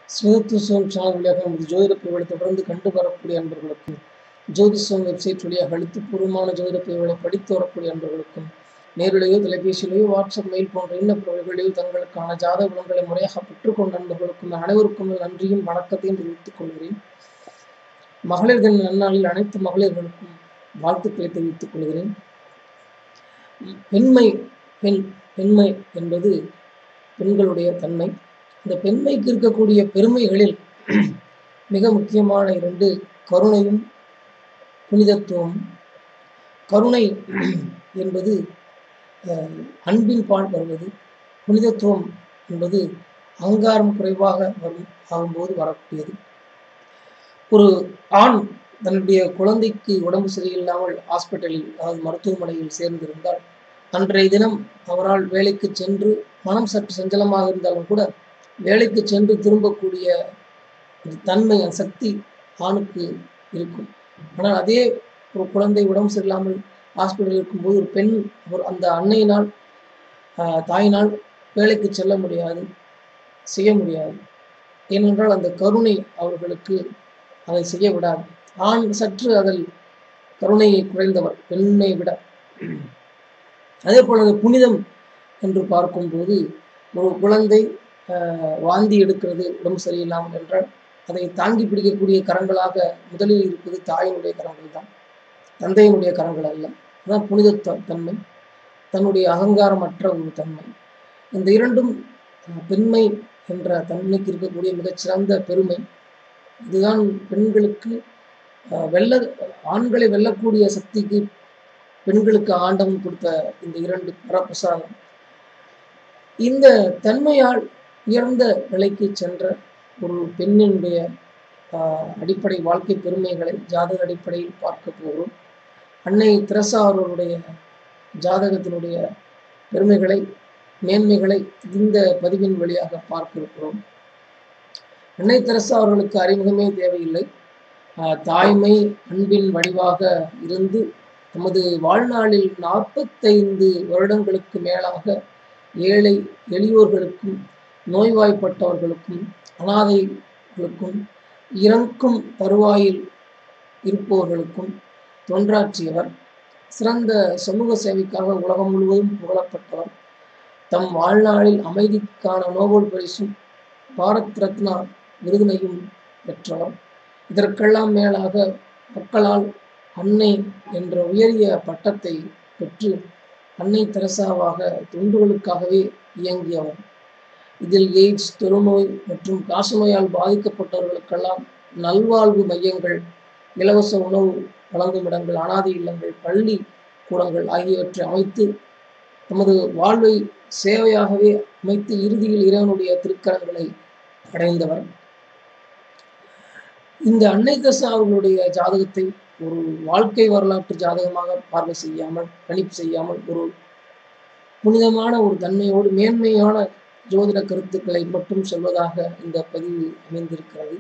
ஸ்மிருத்துவம் channel வழியாக நமது ஜோதிட பிரிவுகளை தொடர்ந்து கண்டு வரக்கூடிய அன்பர்களுக்கும் ஜோதிஷம் வெப்சைட் வழியாக எழுத்துப்பூர்வமான ஜோதிட பிரிவுகளை படித்து வரக்கூடிய அன்பர்களுக்கும் நேரிலேயோ தொலைபேசியிலேயோ வாட்ஸ்அப் மெயில் போன்ற இன்ன பிரிவுகளிலேயோ தங்களுக்கான ஜாத குணங்களை முறையாக பெற்றுக்கொண்ட அன்பர்களுக்கும் அனைவருக்கும் நன்றியும் வணக்கத்தையும் தெரிவித்துக் கொள்கிறேன் மகளிர் தின நன்னாளில் அனைத்து மகளிர்களுக்கும் வாழ்த்துக்களை தெரிவித்துக் கொள்கிறேன் பெண்மை பெண் பெண்மை என்பது பெண்களுடைய தன்மை இந்த பெண்மைக்கு இருக்கக்கூடிய பெருமைகளில் மிக முக்கியமான இரண்டு கருணையும் புனிதத்துவம் கருணை என்பது அன்பின் பால் வருவது புனிதத்துவம் என்பது அகங்காரம் குறைவாக வரும் ஆகும்போது வரக்கூடியது ஒரு ஆண் தன்னுடைய குழந்தைக்கு உடம்பு சரியில்லாமல் ஹாஸ்பிட்டலில் அதாவது மருத்துவமனையில் சேர்ந்திருந்தால் அன்றைய தினம் அவரால் வேலைக்கு சென்று மனம் சற்று சஞ்சலமாக இருந்தாலும் கூட வேலைக்கு சென்று திரும்பக்கூடிய தன்மை சக்தி ஆணுக்கு இருக்கும் ஆனால் அதே ஒரு குழந்தை உடம்பு சரியில்லாமல் ஹாஸ்பிட்டலில் இருக்கும்போது ஒரு பெண் ஒரு அந்த அன்னையினால் தாயினால் வேலைக்கு செல்ல முடியாது செய்ய முடியாது ஏனென்றால் அந்த கருணை அவர்களுக்கு அதை செய்ய விடாது ஆண் சற்று அதில் கருணையை குறைந்தவர் பெண்ணை விட அதே போல அந்த புனிதம் என்று பார்க்கும்போது ஒரு குழந்தை வாந்தி எடுக்கிறது உடம்பு சரியில்லாமல் என்றால் அதை தாங்கி பிடிக்கக்கூடிய கரங்களாக முதலில் இருப்பது தாயினுடைய கரங்கள் தான் தந்தையினுடைய கரங்கள் அல்ல அதுதான் புனித தன்மை தன்னுடைய அகங்காரமற்ற ஒரு தன்மை இந்த இரண்டும் பெண்மை என்ற தன்மைக்கு இருக்கக்கூடிய மிகச்சிறந்த பெருமை இதுதான் பெண்களுக்கு வெல்ல ஆண்களை வெல்லக்கூடிய சக்திக்கு பெண்களுக்கு ஆண்டவன் கொடுத்த இந்த இரண்டு வரப்பிரசாதம் இந்த தன்மையால் உயர்ந்த நிலைக்கு சென்ற ஒரு பெண்ணினுடைய அடிப்படை வாழ்க்கை பெருமைகளை ஜாதக அடிப்படையில் பார்க்க போகிறோம் அன்னை திரசா அவர்களுடைய ஜாதகத்தினுடைய பெருமைகளை மேன்மைகளை இந்த பதிவின் வழியாக பார்க்க இருக்கிறோம் அன்னை தெரசா அவர்களுக்கு அறிமுகமே தேவையில்லை தாய்மை அன்பின் வடிவாக இருந்து தமது வாழ்நாளில் நாற்பத்தைந்து வருடங்களுக்கு மேலாக ஏழை எளியோர்களுக்கும் நோய்வாய்ப்பட்டவர்களுக்கும் அனாதைகளுக்கும் இறக்கும் தருவாயில் இருப்பவர்களுக்கும் தொன்றாற்றியவர் சிறந்த சமூக சேவைக்காக உலகம் முழுவதும் புகழப்பட்டவர் தம் வாழ்நாளில் அமைதிக்கான நோபல் பரிசும் பாரத் ரத்னா விருதினையும் பெற்றவர் இதற்கெல்லாம் மேலாக மக்களால் அன்னை என்ற உயரிய பட்டத்தை பெற்று அன்னை தெரசாவாக தொண்டுகளுக்காகவே இயங்கியவர் இதில் எய்ட்ஸ் தொழுநோய் மற்றும் காசநோயால் பாதிக்கப்பட்டவர்களுக்கெல்லாம் நல்வாழ்வு மையங்கள் இலவச உணவு வழங்கும் இடங்கள் அனாதை இல்லங்கள் பள்ளி கூடங்கள் ஆகியவற்றை அமைத்து தமது வாழ்வை சேவையாகவே அமைத்து இறுதியில் இறைவனுடைய திருக்கரங்களை அடைந்தவர் இந்த அன்னை தசா அவர்களுடைய ஜாதகத்தை ஒரு வாழ்க்கை வரலாற்று ஜாதகமாக பார்வை செய்யாமல் கணிப்பு செய்யாமல் ஒரு புனிதமான ஒரு தன்மையோடு மேன்மையான ஜோதிட கருத்துக்களை மட்டும் சொல்வதாக இந்த பதிவு அமைந்திருக்கிறது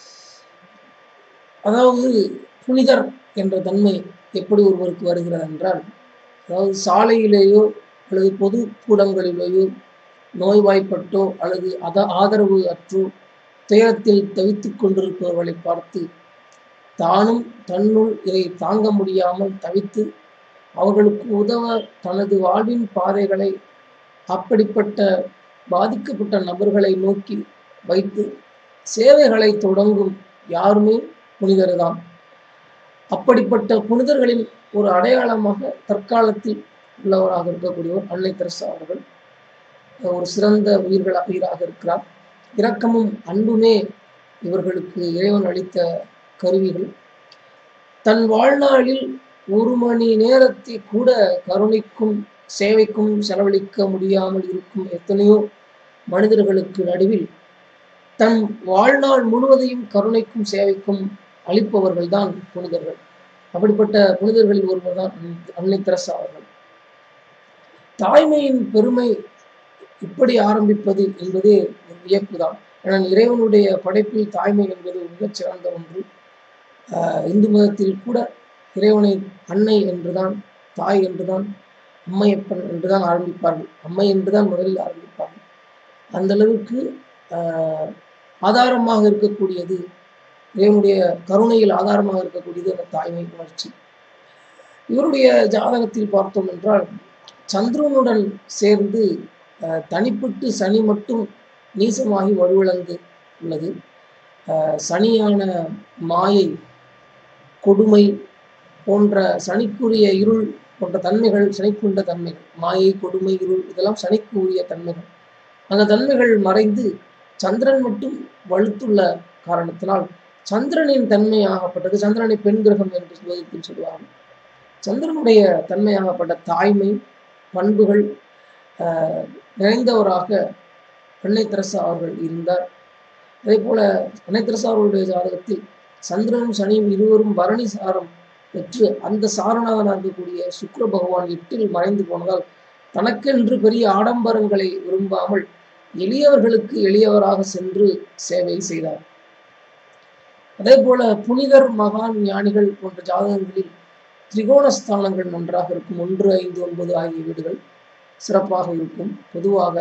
அதாவது புனிதர் என்ற தன்மை எப்படி ஒருவருக்கு வருகிறது என்றால் அதாவது சாலையிலேயோ அல்லது பொது கூடங்களிலேயோ நோய்வாய்ப்பட்டோ அல்லது அத ஆதரவு அற்றோ துயரத்தில் தவித்து கொண்டிருப்பவர்களை பார்த்து தானும் தன்னுள் இதை தாங்க முடியாமல் தவித்து அவர்களுக்கு உதவ தனது வாழ்வின் பாதைகளை அப்படிப்பட்ட பாதிக்கப்பட்ட நபர்களை நோக்கி வைத்து சேவைகளை தொடங்கும் யாருமே புனிதர் தான் அப்படிப்பட்ட புனிதர்களின் ஒரு அடையாளமாக தற்காலத்தில் உள்ளவராக இருக்கக்கூடியவர் அன்னை தெரசா அவர்கள் ஒரு சிறந்த உயிர்கள உயிராக இருக்கிறார் இரக்கமும் அன்புமே இவர்களுக்கு இறைவன் அளித்த கருவிகள் தன் வாழ்நாளில் ஒரு மணி நேரத்தை கூட கருணைக்கும் சேவைக்கும் செலவழிக்க முடியாமல் இருக்கும் எத்தனையோ மனிதர்களுக்கு நடுவில் தன் வாழ்நாள் முழுவதையும் கருணைக்கும் சேவைக்கும் அளிப்பவர்கள் தான் புனிதர்கள் அப்படிப்பட்ட புனிதர்களில் ஒருவர் தான் அன்னை தெரசா அவர்கள் தாய்மையின் பெருமை இப்படி ஆரம்பிப்பது என்பதே ஒரு வியப்பு தான் ஆனால் இறைவனுடைய படைப்பில் தாய்மை என்பது மிகச் சிறந்த ஒன்று இந்து மதத்தில் கூட இறைவனை அன்னை என்றுதான் தாய் என்றுதான் அம்மையப்பன் என்றுதான் ஆரம்பிப்பார்கள் அம்மை என்றுதான் முதலில் ஆரம்பிப்பார்கள் அந்த அளவுக்கு ஆதாரமாக இருக்கக்கூடியது இறைவனுடைய கருணையில் ஆதாரமாக இருக்கக்கூடியது அந்த தாய்மை உணர்ச்சி இவருடைய ஜாதகத்தில் பார்த்தோம் என்றால் சந்திரனுடன் சேர்ந்து அஹ், தனிப்பட்டு சனி மட்டும் நீசமாகி வலுவிழந்து உள்ளது அஹ், சனியான மாயை கொடுமை போன்ற சனிக்குரிய இருள் போன்ற தன்மைகள் சனிக்குண்ட தன்மைகள் மாயை கொடுமை இருள் இதெல்லாம் சனிக்கு உரிய தன்மைகள் அந்த தன்மைகள் மறைந்து சந்திரன் மட்டும் வலுத்துள்ள காரணத்தினால் சந்திரனின் தன்மையாகப்பட்டது சந்திரனை பெண் கிரகம் என்று ஜோதிடத்தில் சொல்லுவார்கள் சந்திரனுடைய தன்மையாகப்பட்ட தாய்மை பண்புகள் ஆஹ், நிறைந்தவராக அன்னை தெரசா அவர்கள் இருந்தார் அதே போல அன்னை தெரசா அவர்களுடைய ஜாதகத்தில் சந்திரனும் சனியும் இருவரும் பரணி சாரம் பெற்று அந்த சாரநாதனாக இருக்கக்கூடிய சுக்கிர பகவான் எட்டில் மறைந்து போனதால் தனக்கென்று பெரிய ஆடம்பரங்களை விரும்பாமல் எளியவர்களுக்கு எளியவராக சென்று சேவை செய்தார் அதே போல புனிதர் மகான் ஞானிகள் போன்ற ஜாதகங்களில் திரிகோணஸ்தானங்கள் நன்றாக இருக்கும் ஒன்று ஐந்து ஒன்பது ஆகிய வீடுகள் சிறப்பாக இருக்கும் பொதுவாக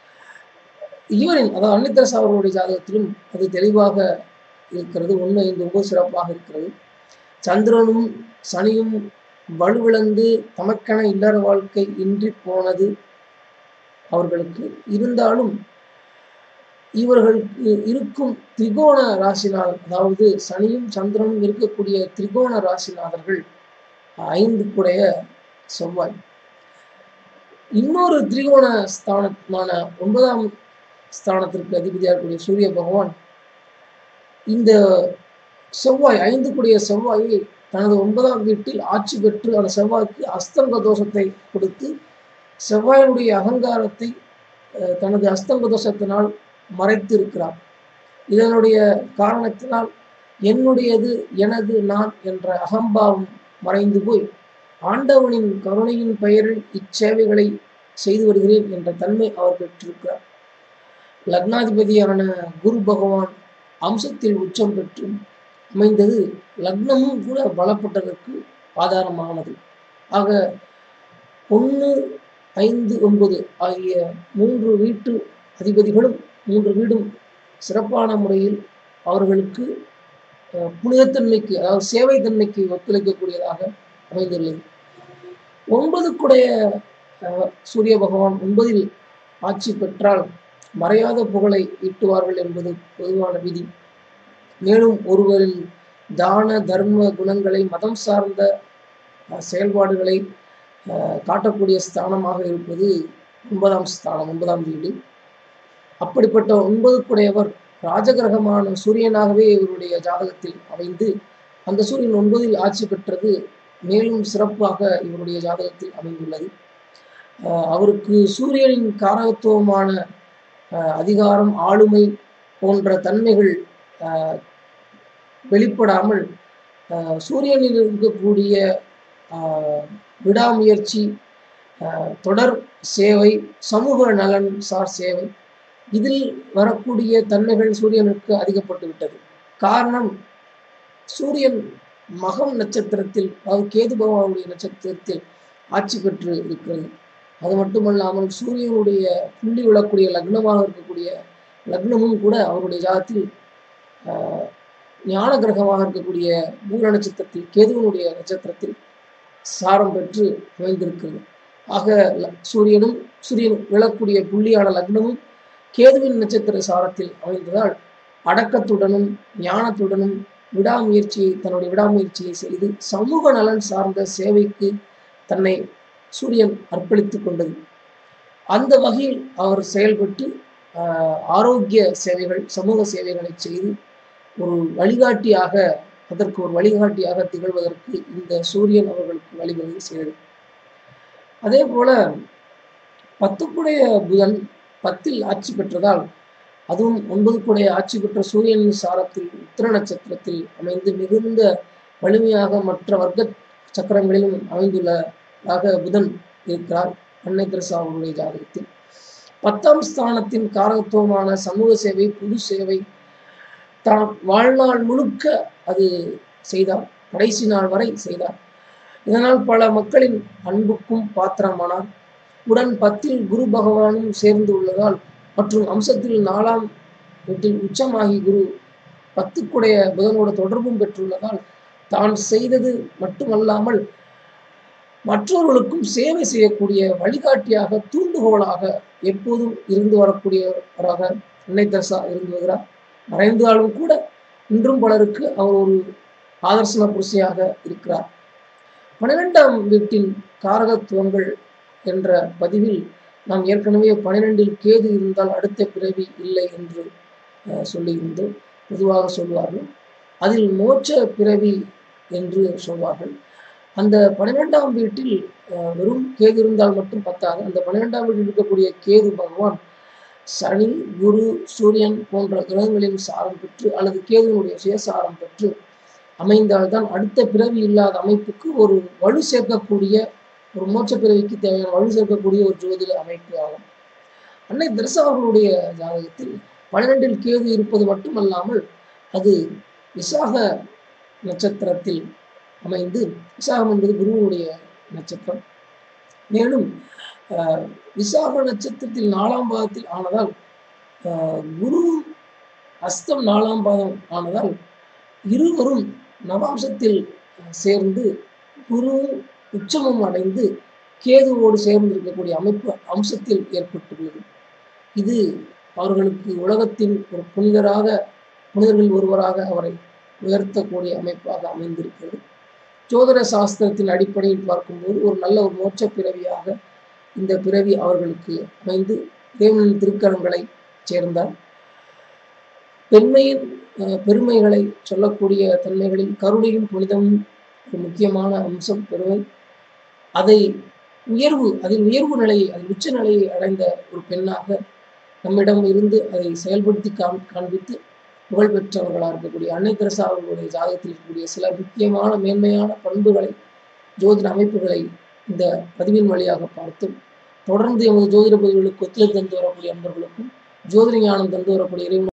இவரின் அதாவது அன்னித்தரசு அவர்களுடைய ஜாதகத்திலும் அது தெளிவாக இருக்கிறது ஒன்று ஐந்து ஒன்பது சிறப்பாக இருக்கிறது சந்திரனும் சனியும் வலுவிழந்து தமக்கென இல்லற வாழ்க்கை இன்றி போனது அவர்களுக்கு இருந்தாலும் இவர்களுக்கு இருக்கும் திரிகோண ராசிநாதர் அதாவது சனியும் சந்திரனும் இருக்கக்கூடிய திரிகோண ராசிநாதர்கள் ஐந்து குடைய செவ்வாய் இன்னொரு திரிகோண ஸ்தானமான ஒன்பதாம் ஸ்தானத்திற்கு அதிபதியாக இருக்கக்கூடிய சூரிய பகவான் இந்த செவ்வாய் ஐந்து கூடிய செவ்வாயை தனது ஒன்பதாம் வீட்டில் ஆட்சி பெற்று அந்த செவ்வாய்க்கு அஸ்தங்க தோஷத்தை கொடுத்து செவ்வாயினுடைய அகங்காரத்தை அஹ், தனது அஸ்தங்க தோஷத்தினால் மறைத்து இருக்கிறார் இதனுடைய காரணத்தினால் என்னுடையது எனது நான் என்ற அகம்பாவம் மறைந்து போய் ஆண்டவனின் கருணையின் பெயரில் இச்சேவைகளை செய்து வருகிறேன் என்ற தன்மை அவர் பெற்றிருக்கிறார் லக்னாதிபதியான குரு பகவான் அம்சத்தில் உச்சம் பெற்று அமைந்தது லக்னமும் கூட பலப்பட்டதற்கு ஆதாரமானது ஆக ஒன்று ஐந்து ஒன்பது ஆகிய மூன்று வீட்டு அதிபதிகளும் மூன்று வீடும் சிறப்பான முறையில் அவர்களுக்கு அஹ், புனிதத்தன்மைக்கு அதாவது சேவை தன்மைக்கு ஒத்துழைக்கக்கூடியதாக அமைந்துள்ளது ஒன்பதுக்குடைய அஹ், சூரிய பகவான் ஒன்பதில் ஆட்சி பெற்றால் மறையாத புகழை ஈட்டுவார்கள் என்பது பொதுவான விதி மேலும் ஒருவரின் தான தர்ம குணங்களை மதம் சார்ந்த அஹ், செயல்பாடுகளை அஹ், காட்டக்கூடிய ஸ்தானமாக இருப்பது ஒன்பதாம் ஸ்தானம் ஒன்பதாம் வீடு அப்படிப்பட்ட ஒன்பதுக்குடையவர் ராஜகிரகமான சூரியனாகவே இவருடைய ஜாதகத்தில் அமைந்து அந்த சூரியன் ஒன்பதில் ஆட்சி பெற்றது மேலும் சிறப்பாக இவருடைய ஜாதகத்தில் அமைந்துள்ளது அஹ் அவருக்கு சூரியனின் காரகத்துவமான அஹ், அதிகாரம் ஆளுமை போன்ற தன்மைகள் அஹ், வெளிப்படாமல் அஹ், சூரியனில் இருக்கக்கூடிய அஹ், விடாமுயற்சி அஹ், தொடர் சேவை சமூக நலன் சார் சேவை இதில் வரக்கூடிய தன்மைகள் சூரியனுக்கு அதிகப்பட்டு விட்டது காரணம் சூரியன் மகம் நட்சத்திரத்தில் அதாவது கேது பகவானுடைய நட்சத்திரத்தில் ஆட்சி பெற்று இருக்கிறது அது மட்டுமல்லாமல் சூரியனுடைய புள்ளி விழக்கூடிய லக்னமாக இருக்கக்கூடிய லக்னமும் கூட அவருடைய ஜாதத்தில் ஆஹ், ஞான கிரகமாக இருக்கக்கூடிய மூல நட்சத்திரத்தில் கேதுவனுடைய நட்சத்திரத்தில் சாரம் பெற்று அமைந்திருக்கிறது ஆக ல- சூரியனும் சூரியன் விழக்கூடிய புள்ளியான லக்னமும் கேதுவின் நட்சத்திர சாரத்தில் அமைந்ததால் அடக்கத்துடனும் ஞானத்துடனும் விடாமுயற்சியை தன்னுடைய விடாமுயற்சியை செய்து சமூக நலன் சார்ந்த சேவைக்கு தன்னை சூரியன் அர்ப்பணித்துக் கொண்டது அந்த வகையில் அவர் செயல்பட்டு ஆஹ், ஆரோக்கிய சேவைகள் சமூக சேவைகளை செய்து ஒரு வழிகாட்டியாக அதற்கு ஒரு வழிகாட்டியாக திகழ்வதற்கு இந்த சூரியன் அவர்களுக்கு வழிவகை செய்தது அதே போல பத்துக்குடைய புதன் பத்தில் ஆட்சி பெற்றதால் அதுவும் ஒன்பதுக்குடைய ஆட்சி பெற்ற சூரியனின் சாரத்தில் உத்திர நட்சத்திரத்தில் அமைந்து மிகுந்த வலிமையாக மற்ற வர்க்க சக்கரங்களிலும் அமைந்துள்ளதாக புதன் இருக்கிறார் அன்னை தெரசா அவருடைய ஜாதகத்தில் பத்தாம் ஸ்தானத்தின் காரகத்துவமான சமூக சேவை பொது சேவை தான் வாழ்நாள் முழுக்க அது செய்தார் கடைசி நாள் வரை செய்தார் இதனால் பல மக்களின் அன்புக்கும் பாத்திரமானார் உடன் பத்தில் குரு பகவானும் சேர்ந்து உள்ளதால் மற்றும் அம்சத்தில் நாலாம் வீட்டில் உச்சமாகி குரு பத்துக்குடைய புதனோட தொடர்பும் பெற்றுள்ளதால் தான் செய்தது மட்டுமல்லாமல் மற்றவர்களுக்கும் சேவை செய்யக்கூடிய வழிகாட்டியாக தூண்டுகோலாக எப்போதும் இருந்து வரக்கூடியவராக அன்னை தெரசா இருந்து வருகிறார் மறைந்தாலும் கூட இன்றும் பலருக்கு அவர் ஒரு ஆதர்சன புருஷியாக இருக்கிறார் பன்னிரெண்டாம் வீட்டின் காரகத்துவங்கள் என்ற பதிவில் நாம் ஏற்கனவே பன்னிரெண்டில் கேது இருந்தால் அடுத்த பிறவி இல்லை என்று அஹ், சொல்லியிருந்தோம் பொதுவாக சொல்வார்கள் அதில் மோட்ச பிறவி என்று சொல்வார்கள் அந்த பன்னிரெண்டாம் வீட்டில் அஹ், வெறும் கேது இருந்தால் மட்டும் பத்தாது அந்த பன்னிரெண்டாம் வீட்டில் இருக்கக்கூடிய கேது பகவான் சனி குரு சூரியன் போன்ற கிரகங்களின் சாரம் பெற்று அல்லது கேதுவினுடைய சுயசாரம் பெற்று அமைந்தால்தான் அடுத்த பிறவி இல்லாத அமைப்புக்கு ஒரு வலு சேர்க்கக்கூடிய ஒரு மோட்ச பிறவிக்கு தேவையான வலு சேர்க்கக்கூடிய ஒரு ஜோதிட அமைப்பு ஆகும் அன்னை தரிசா அவர்களுடைய ஜாதகத்தில் பன்னிரெண்டில் கேது இருப்பது மட்டுமல்லாமல் அது விசாக நட்சத்திரத்தில் அமைந்து விசாகம் என்பது குருவினுடைய நட்சத்திரம் மேலும் ஆஹ், விசாக நட்சத்திரத்தில் நாலாம் பாதத்தில் ஆனதால் ஆஹ், குருவும் அஸ்தம் நாலாம் பாதம் ஆனதால் இருவரும் நவாம்சத்தில் சேர்ந்து குருவும் உச்சமும் அடைந்து கேதுவோடு சேர்ந்து இருக்கக்கூடிய அமைப்பு அம்சத்தில் ஏற்பட்டுள்ளது இது அவர்களுக்கு உலகத்தின் ஒரு புனிதராக புனிதர்கள் ஒருவராக அவரை உயர்த்தக்கூடிய அமைப்பாக அமைந்திருக்கிறது ஜோதிட சாஸ்திரத்தின் அடிப்படையில் பார்க்கும்போது ஒரு நல்ல ஒரு மோட்ச பிறவியாக இந்த பிறவி அவர்களுக்கு அமைந்து இறைவனின் திருக்கரங்களை சேர்ந்தார் பெண்மையின் அஹ், பெருமைகளை சொல்லக்கூடிய தன்மைகளில் கருணையும் புனிதமும் ஒரு முக்கியமான அம்சம் பெருமை அதை உயர்வு அதில் உயர்வு நிலையை அதில் உச்ச நிலையை அடைந்த ஒரு பெண்ணாக நம்மிடம் இருந்து அதை செயல்படுத்தி காண் காண்பித்து புகழ் பெற்றவர்களாக இருக்கக்கூடிய அன்னை தெரசா அவர்களுடைய ஜாதகத்தில் இருக்கக்கூடிய சில முக்கியமான மேன்மையான பண்புகளை ஜோதிட அமைப்புகளை இந்த பதிவின் வழியாக பார்த்தும் தொடர்ந்து எமது ஜோதிட பதிவுகளுக்கு ஒத்துழைப்பு தந்து வரக்கூடிய அன்பர்களுக்கும் ஜோதிட ஞானம் தந்து வரக்கூடிய இறைவன்